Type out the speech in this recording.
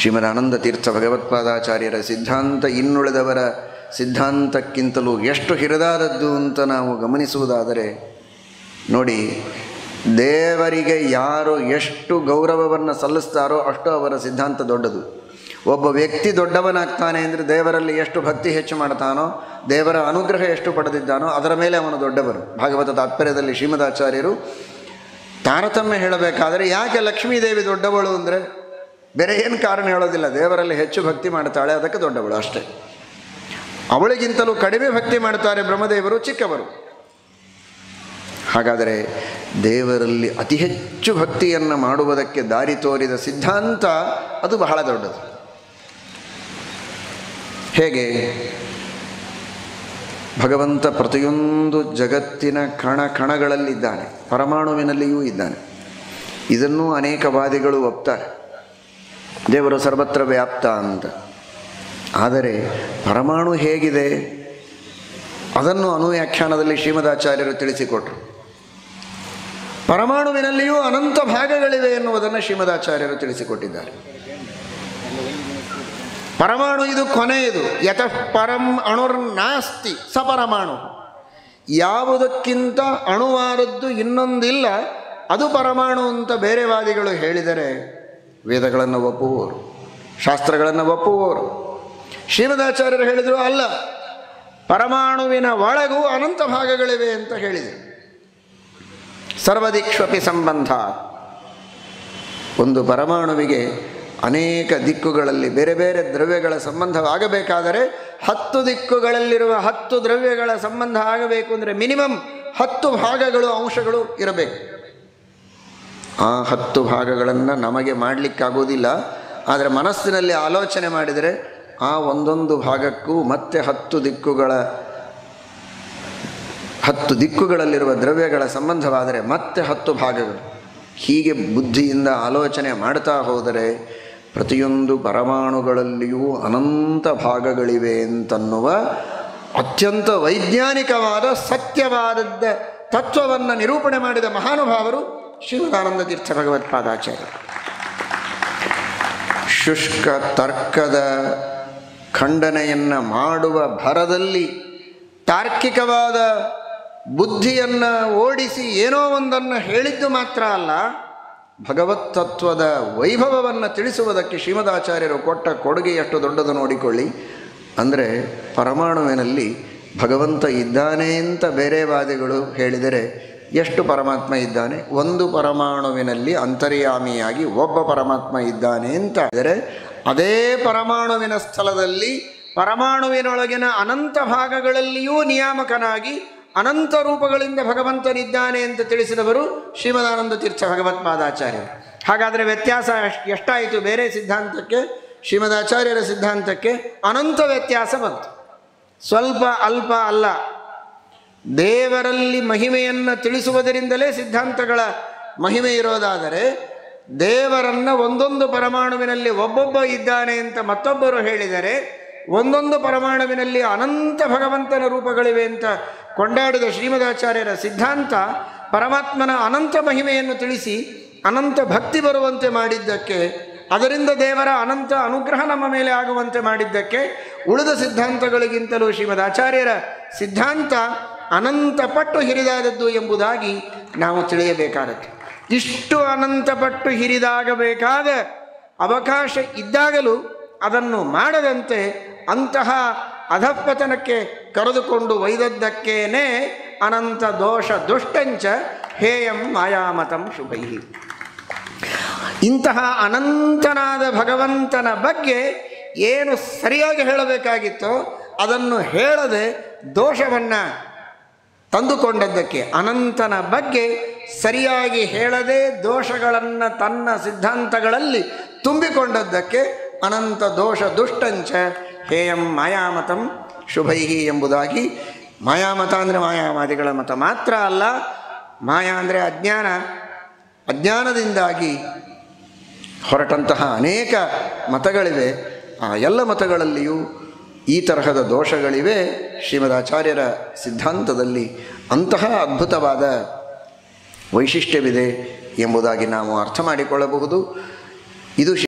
ಶ್ರೀಮದ್ ಆನಂದ ತೀರ್ಥ ಭಗವತ್ಪಾದಾಚಾರ್ಯರ ಸಿದ್ಧಾಂತ ಇನ್ನುಳಿದವರ ಸಿದ್ಧಾಂತಕ್ಕಿಂತಲೂ ಎಷ್ಟು ಹಿರಿದಾದದ್ದು ಅಂತ ನಾವು ಗಮನಿಸುವುದಾದರೆ ನೋಡಿ ದೇವರಿಗೆ ಯಾರು ಎಷ್ಟು ಗೌರವವನ್ನು ಸಲ್ಲಿಸ್ತಾರೋ ಅಷ್ಟು ಅವರ ಸಿದ್ಧಾಂತ ದೊಡ್ಡದು ಒಬ್ಬ ವ್ಯಕ್ತಿ ದೊಡ್ಡವನಾಗ್ತಾನೆ ಅಂದರೆ ದೇವರಲ್ಲಿ ಎಷ್ಟು ಭಕ್ತಿ ಹೆಚ್ಚು ಮಾಡ್ತಾನೋ ದೇವರ ಅನುಗ್ರಹ ಎಷ್ಟು ಪಡೆದಿದ್ದಾನೋ ಅದರ ಮೇಲೆ ಅವನು ದೊಡ್ಡವನು ಭಾಗವತ ತಾತ್ಪರ್ಯದಲ್ಲಿ ಶ್ರೀಮದಾಚಾರ್ಯರು ತಾರತಮ್ಯ ಹೇಳಬೇಕಾದರೆ ಯಾಕೆ ಲಕ್ಷ್ಮೀದೇವಿ ದೊಡ್ಡವಳು ಅಂದರೆ ಬೇರೆ ಏನು ಕಾರಣ ಹೇಳೋದಿಲ್ಲ ದೇವರಲ್ಲಿ ಹೆಚ್ಚು ಭಕ್ತಿ ಮಾಡ್ತಾಳೆ ಅದಕ್ಕೆ ದೊಡ್ಡವಳು ಅಷ್ಟೇ ಅವಳಿಗಿಂತಲೂ ಕಡಿಮೆ ಭಕ್ತಿ ಮಾಡ್ತಾರೆ ಬ್ರಹ್ಮದೇವರು ಚಿಕ್ಕವರು ಹಾಗಾದರೆ ದೇವರಲ್ಲಿ ಅತಿ ಹೆಚ್ಚು ಭಕ್ತಿಯನ್ನು ಮಾಡುವುದಕ್ಕೆ ದಾರಿ ತೋರಿದ ಸಿದ್ಧಾಂತ ಅದು ಬಹಳ ದೊಡ್ಡದು ಹೇಗೆ ಭಗವಂತ ಪ್ರತಿಯೊಂದು ಜಗತ್ತಿನ ಕಣ ಕಣಗಳಲ್ಲಿದ್ದಾನೆ ಪರಮಾಣುವಿನಲ್ಲಿಯೂ ಇದ್ದಾನೆ ಇದನ್ನು ಅನೇಕ ವಾದಿಗಳು ಒಪ್ತಾರೆ ದೇವರು ಸರ್ವತ್ರ ವ್ಯಾಪ್ತ ಅಂತ ಆದರೆ ಪರಮಾಣು ಹೇಗಿದೆ ಅದನ್ನು ಅನುವ್ಯಾಖ್ಯಾನದಲ್ಲಿ ಶ್ರೀಮದಾಚಾರ್ಯರು ತಿಳಿಸಿಕೊಟ್ರು ಪರಮಾಣುವಿನಲ್ಲಿಯೂ ಅನಂತ ಭಾಗಗಳಿವೆ ಎನ್ನುವುದನ್ನು ಶ್ರೀಮದಾಚಾರ್ಯರು ತಿಳಿಸಿಕೊಟ್ಟಿದ್ದಾರೆ ಪರಮಾಣು ಇದು ಕೊನೆಯದು ಯತಃ ಪರಂ ಅಣುರ್ನಾಸ್ತಿ ಸಪರಮಾಣು ಯಾವುದಕ್ಕಿಂತ ಅಣುವಾದದ್ದು ಇನ್ನೊಂದಿಲ್ಲ ಅದು ಪರಮಾಣು ಅಂತ ಬೇರೆ ವಾದಿಗಳು ಹೇಳಿದರೆ ವೇದಗಳನ್ನು ಒಪ್ಪುವವರು ಶಾಸ್ತ್ರಗಳನ್ನು ಒಪ್ಪುವವರು ಶ್ರೀಮದಾಚಾರ್ಯರು ಹೇಳಿದರು ಅಲ್ಲ ಪರಮಾಣುವಿನ ಒಳಗೂ ಅನಂತ ಭಾಗಗಳಿವೆ ಅಂತ ಹೇಳಿದರು ಸರ್ವದಿಕ್ಷ್ವಪಿ ಸಂಬಂಧ ಒಂದು ಪರಮಾಣುವಿಗೆ ಅನೇಕ ದಿಕ್ಕುಗಳಲ್ಲಿ ಬೇರೆ ಬೇರೆ ದ್ರವ್ಯಗಳ ಸಂಬಂಧವಾಗಬೇಕಾದರೆ ಹತ್ತು ದಿಕ್ಕುಗಳಲ್ಲಿರುವ ಹತ್ತು ದ್ರವ್ಯಗಳ ಸಂಬಂಧ ಆಗಬೇಕು ಅಂದರೆ ಮಿನಿಮಮ್ ಹತ್ತು ಭಾಗಗಳು ಅಂಶಗಳು ಇರಬೇಕು ಆ ಹತ್ತು ಭಾಗಗಳನ್ನು ನಮಗೆ ಮಾಡಲಿಕ್ಕಾಗೋದಿಲ್ಲ ಆದರೆ ಮನಸ್ಸಿನಲ್ಲಿ ಆಲೋಚನೆ ಮಾಡಿದರೆ ಆ ಒಂದೊಂದು ಭಾಗಕ್ಕೂ ಮತ್ತೆ ಹತ್ತು ದಿಕ್ಕುಗಳ ಹತ್ತು ದಿಕ್ಕುಗಳಲ್ಲಿರುವ ದ್ರವ್ಯಗಳ ಸಂಬಂಧವಾದರೆ ಮತ್ತೆ ಹತ್ತು ಭಾಗಗಳು ಹೀಗೆ ಬುದ್ಧಿಯಿಂದ ಆಲೋಚನೆ ಮಾಡ್ತಾ ಹೋದರೆ ಪ್ರತಿಯೊಂದು ಪರಮಾಣುಗಳಲ್ಲಿಯೂ ಅನಂತ ಭಾಗಗಳಿವೆ ಅಂತನ್ನುವ ಅತ್ಯಂತ ವೈಜ್ಞಾನಿಕವಾದ ಸತ್ಯವಾದದ್ದ ತತ್ವವನ್ನು ನಿರೂಪಣೆ ಮಾಡಿದ ಮಹಾನುಭಾವರು ಶ್ರೀಮದಾನಂದ ತೀರ್ಥ ಭಗವತ್ಪಾದಾಚಾರ್ಯ ಶುಷ್ಕ ತರ್ಕದ ಖಂಡನೆಯನ್ನು ಮಾಡುವ ಭರದಲ್ಲಿ ತಾರ್ಕಿಕವಾದ ಬುದ್ಧಿಯನ್ನು ಓಡಿಸಿ ಏನೋ ಒಂದನ್ನು ಹೇಳಿದ್ದು ಮಾತ್ರ ಅಲ್ಲ ಭಗವತ್ ತತ್ವದ ವೈಭವವನ್ನು ತಿಳಿಸುವುದಕ್ಕೆ ಶ್ರೀಮದಾಚಾರ್ಯರು ಕೊಟ್ಟ ಕೊಡುಗೆ ಎಷ್ಟು ದೊಡ್ಡದು ನೋಡಿಕೊಳ್ಳಿ ಅಂದರೆ ಪರಮಾಣುವಿನಲ್ಲಿ ಭಗವಂತ ಇದ್ದಾನೆ ಅಂತ ಬೇರೆ ವಾದಿಗಳು ಹೇಳಿದರೆ ಎಷ್ಟು ಪರಮಾತ್ಮ ಇದ್ದಾನೆ ಒಂದು ಪರಮಾಣುವಿನಲ್ಲಿ ಅಂತರ್ಯಾಮಿಯಾಗಿ ಒಬ್ಬ ಪರಮಾತ್ಮ ಇದ್ದಾನೆ ಅಂತ ಅಂದರೆ ಅದೇ ಪರಮಾಣುವಿನ ಸ್ಥಳದಲ್ಲಿ ಪರಮಾಣುವಿನೊಳಗಿನ ಅನಂತ ಭಾಗಗಳಲ್ಲಿಯೂ ನಿಯಾಮಕನಾಗಿ ಅನಂತ ರೂಪಗಳಿಂದ ಭಗವಂತನಿದ್ದಾನೆ ಅಂತ ತಿಳಿಸಿದವರು ಶ್ರೀಮದಾನಂದ ತೀರ್ಥ ಭಗವತ್ಪಾದಾಚಾರ್ಯರು ಹಾಗಾದರೆ ವ್ಯತ್ಯಾಸ ಎಷ್ಟ್- ಎಷ್ಟಾಯಿತು ಬೇರೆ ಸಿದ್ಧಾಂತಕ್ಕೆ ಶ್ರೀಮದಾಚಾರ್ಯರ ಸಿದ್ಧಾಂತಕ್ಕೆ ಅನಂತ ವ್ಯತ್ಯಾಸ ಬಂತು ಸ್ವಲ್ಪ ಅಲ್ಪ ಅಲ್ಲ ದೇವರಲ್ಲಿ ಮಹಿಮೆಯನ್ನು ತಿಳಿಸುವುದರಿಂದಲೇ ಸಿದ್ಧಾಂತಗಳ ಮಹಿಮೆ ಇರೋದಾದರೆ ದೇವರನ್ನು ಒಂದೊಂದು ಪರಮಾಣುವಿನಲ್ಲಿ ಒಬ್ಬೊಬ್ಬ ಇದ್ದಾನೆ ಅಂತ ಮತ್ತೊಬ್ಬರು ಹೇಳಿದರೆ ಒಂದೊಂದು ಪರಮಾಣುವಿನಲ್ಲಿ ಅನಂತ ಭಗವಂತನ ರೂಪಗಳಿವೆ ಅಂತ ಕೊಂಡಾಡಿದ ಶ್ರೀಮದಾಚಾರ್ಯರ ಸಿದ್ಧಾಂತ ಪರಮಾತ್ಮನ ಅನಂತ ಮಹಿಮೆಯನ್ನು ತಿಳಿಸಿ ಅನಂತ ಭಕ್ತಿ ಬರುವಂತೆ ಮಾಡಿದ್ದಕ್ಕೆ ಅದರಿಂದ ದೇವರ ಅನಂತ ಅನುಗ್ರಹ ನಮ್ಮ ಮೇಲೆ ಆಗುವಂತೆ ಮಾಡಿದ್ದಕ್ಕೆ ಉಳಿದ ಸಿದ್ಧಾಂತಗಳಿಗಿಂತಲೂ ಶ್ರೀಮದ್ ಆಚಾರ್ಯರ ಸಿದ್ಧಾಂತ ಅನಂತ ಪಟ್ಟು ಹಿರಿದಾದದ್ದು ಎಂಬುದಾಗಿ ನಾವು ತಿಳಿಯಬೇಕಾದದ್ದು ಇಷ್ಟು ಅನಂತ ಪಟ್ಟು ಹಿರಿದಾಗಬೇಕಾದ ಅವಕಾಶ ಇದ್ದಾಗಲೂ ಅದನ್ನು ಮಾಡದಂತೆ ಅಂತಹ ಅಧಪತನಕ್ಕೆ ಕರೆದುಕೊಂಡು ಒಯ್ದದ್ದಕ್ಕೇನೆ ಅನಂತ ದೋಷ ದುಷ್ಟಂಚ ಹೇಯಂ ಮಾಯಾಮತಂ ಶುಭೈ ಇಂತಹ ಅನಂತನಾದ ಭಗವಂತನ ಬಗ್ಗೆ ಏನು ಸರಿಯಾಗಿ ಹೇಳಬೇಕಾಗಿತ್ತೋ ಅದನ್ನು ಹೇಳದೆ ದೋಷವನ್ನು ತಂದುಕೊಂಡದ್ದಕ್ಕೆ ಅನಂತನ ಬಗ್ಗೆ ಸರಿಯಾಗಿ ಹೇಳದೆ ದೋಷಗಳನ್ನು ತನ್ನ ಸಿದ್ಧಾಂತಗಳಲ್ಲಿ ತುಂಬಿಕೊಂಡದ್ದಕ್ಕೆ ಅನಂತ ದೋಷ ದುಷ್ಟಂಚ ಹೇಯಂ ಮಾಯಾಮತಂ ಶುಭೈಹಿ ಎಂಬುದಾಗಿ ಮಾಯಾಮತ ಅಂದರೆ ಮಾಯಾವಾದಿಗಳ ಮತ ಮಾತ್ರ ಅಲ್ಲ ಮಾಯಾ ಅಂದರೆ ಅಜ್ಞಾನ ಅಜ್ಞಾನದಿಂದಾಗಿ ಹೊರಟಂತಹ ಅನೇಕ ಮತಗಳಿವೆ ಆ ಎಲ್ಲ ಮತಗಳಲ್ಲಿಯೂ ಈ ತರಹದ ದೋಷಗಳಿವೆ ಶ್ರೀಮದಾಚಾರ್ಯರ ಸಿದ್ಧಾಂತದಲ್ಲಿ ಅಂತಹ ಅದ್ಭುತವಾದ ವೈಶಿಷ್ಟ್ಯವಿದೆ ಎಂಬುದಾಗಿ ನಾವು ಅರ್ಥ ಮಾಡಿಕೊಳ್ಳಬಹುದು ಇದು